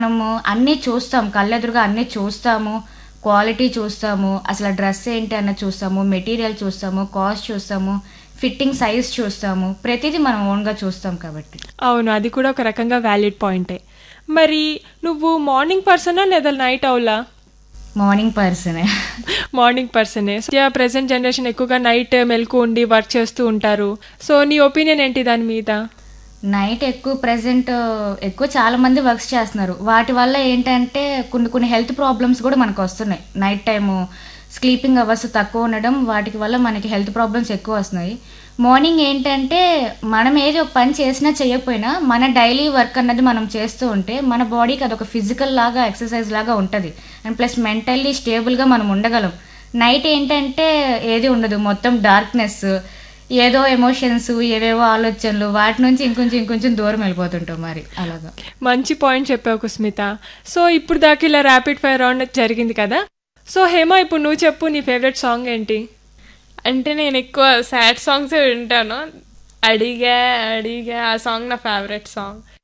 మనము అన్నీ చూస్తాం కళ్ళెదురుగా అన్నీ చూస్తాము క్వాలిటీ చూస్తాము అసలు డ్రెస్ ఏంటి అన్నది చూస్తాము మెటీరియల్ చూస్తాము కాస్ట్ చూస్తాము ఫిట్టింగ్ సైజ్ చూస్తాము ప్రతిదీ మనం ఓన్గా చూస్తాం కాబట్టి అవును అది కూడా ఒక రకంగా వ్యాలిడ్ పాయింటే మరి నువ్వు మార్నింగ్ పర్సనా లేదా నైట్ అవులా మార్నింగ్ పర్సనే మార్నింగ్ పర్సనే ప్రెసెంట్ జనరేషన్ ఎక్కువగా నైట్ మెలకు ఉండి వర్క్ చేస్తూ ఉంటారు సో నీ ఒపీనియన్ ఏంటి దాని మీద నైట్ ఎక్కువ ప్రెసెంట్ ఎక్కువ చాలా మంది వర్క్స్ చేస్తున్నారు వాటి వల్ల ఏంటంటే కొన్ని కొన్ని హెల్త్ ప్రాబ్లమ్స్ కూడా మనకు వస్తున్నాయి నైట్ టైము స్లీపింగ్ అవర్స్ తక్కువ ఉండడం వాటి వల్ల మనకి హెల్త్ ప్రాబ్లమ్స్ ఎక్కువ వస్తున్నాయి మార్నింగ్ ఏంటంటే మనం ఏది ఒక పని చేసినా చేయకపోయినా మన డైలీ వర్క్ అన్నది మనం చేస్తూ ఉంటే మన బాడీకి అదొక ఫిజికల్ లాగా ఎక్సర్సైజ్ లాగా ఉంటుంది అండ్ ప్లస్ మెంటల్లీ స్టేబుల్గా మనం ఉండగలం నైట్ ఏంటంటే ఏది ఉండదు మొత్తం డార్క్నెస్ ఏదో ఎమోషన్స్ ఏవేవో ఆలోచనలు వాటి నుంచి ఇంకొంచెం ఇంకొంచెం దూరం వెళ్ళిపోతుంటాం మరి అలాగా మంచి పాయింట్ చెప్పావు కుస్మిత సో ఇప్పుడు దాకా ఇలా ర్యాపిడ్ ఫైర్ రౌండ్ జరిగింది కదా సో హేమ ఇప్పుడు నువ్వు చెప్పు నీ ఫేవరెట్ సాంగ్ ఏంటి అంటే నేను ఎక్కువ సాడ్ సాంగ్స్ వింటాను అడిగా అడిగా ఆ సాంగ్ నా ఫేవరెట్ సాంగ్